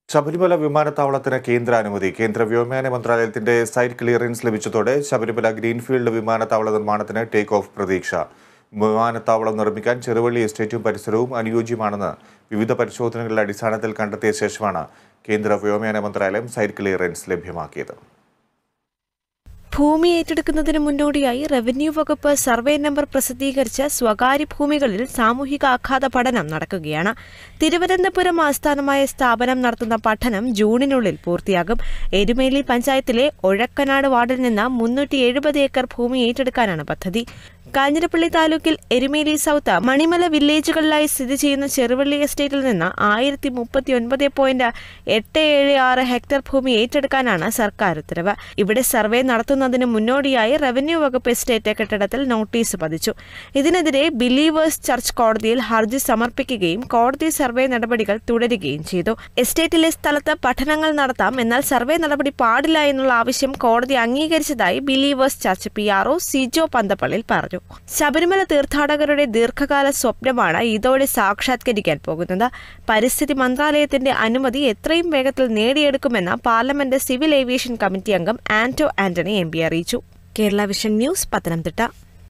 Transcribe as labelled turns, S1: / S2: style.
S1: ശബരിമല വിമാനത്താവളത്തിന് കേന്ദ്ര അനുമതി കേന്ദ്ര വ്യോമയാന മന്ത്രാലയത്തിന്റെ സൈറ്റ് ക്ലിയറൻസ് ലഭിച്ചതോടെ ശബരിമല ഗ്രീൻഫീൽഡ് വിമാനത്താവള നിർമ്മാണത്തിന് ടേക്ക് ഓഫ് പ്രതീക്ഷ വിമാനത്താവളം നിർമ്മിക്കാൻ ചെറുവള്ളി എസ്റ്റേറ്റും പരിസരവും അനുയോജ്യമാണെന്ന് വിവിധ പരിശോധനകളുടെ അടിസ്ഥാനത്തിൽ കണ്ടെത്തിയ ശേഷമാണ് കേന്ദ്ര വ്യോമയാന മന്ത്രാലയം സൈറ്റ് ക്ലിയറൻസ് ലഭ്യമാക്കിയത്
S2: ഭൂമി ഏറ്റെടുക്കുന്നതിന് മുന്നോടിയായി റവന്യൂ വകുപ്പ് സർവേ നമ്പർ പ്രസിദ്ധീകരിച്ച സ്വകാര്യ ഭൂമികളിൽ സാമൂഹിക ആഘാത പഠനം നടക്കുകയാണ് തിരുവനന്തപുരം ആസ്ഥാനമായ സ്ഥാപനം നടത്തുന്ന പഠനം ജൂണിനുള്ളിൽ പൂർത്തിയാകും എരുമേലി പഞ്ചായത്തിലെ ഒഴക്കനാട് വാർഡിൽ നിന്ന് മുന്നൂറ്റി എഴുപത് ഏക്കർ ഭൂമി ഏറ്റെടുക്കാനാണ് പദ്ധതി കാഞ്ഞിരപ്പള്ളി താലൂക്കിൽ എരുമേലി സൗത്ത് മണിമല വില്ലേജുകളിലായി സ്ഥിതി ചെയ്യുന്ന ചെറുവള്ളി എസ്റ്റേറ്റിൽ നിന്ന് ആയിരത്തി മുപ്പത്തി ഒൻപത് പോയിന്റ് എട്ട് ഏഴ് ആറ് ഹെക്ടർ ഭൂമി ഏറ്റെടുക്കാനാണ് സർക്കാർ ഉത്തരവ് ഇവിടെ സർവേ നടത്തുന്നതിന് മുന്നോടിയായി റവന്യൂ വകുപ്പ് എസ്റ്റേറ്റ് കെട്ടിടത്തിൽ നോട്ടീസ് പതിച്ചു ഇതിനെതിരെ ബിലീവേഴ്സ് ചർച്ച് കോടതിയിൽ ഹർജി സമർപ്പിക്കുകയും കോടതി സർവേ നടപടികൾ തുടരുകയും ചെയ്തു എസ്റ്റേറ്റിലെ സ്ഥലത്ത് പഠനങ്ങൾ നടത്താം എന്നാൽ സർവേ നടപടി പാടില്ല എന്നുള്ള ആവശ്യം കോടതി അംഗീകരിച്ചതായി believers church P R O Sijo Panthappallil പറഞ്ഞു ശബരിമല തീർത്ഥാടകരുടെ ദീർഘകാല സ്വപ്നമാണ് ഇതോടെ സാക്ഷാത്കരിക്കാൻ പോകുന്നത് പരിസ്ഥിതി മന്ത്രാലയത്തിന്റെ അനുമതി എത്രയും വേഗത്തിൽ നേടിയെടുക്കുമെന്ന് പാർലമെന്റ് സിവിൽ ഏവിയേഷൻ കമ്മിറ്റി അംഗം ആന്റോ ആന്റണി എം പി അറിയിച്ചു കേരള വിഷൻ ന്യൂസ് പത്തനംതിട്ട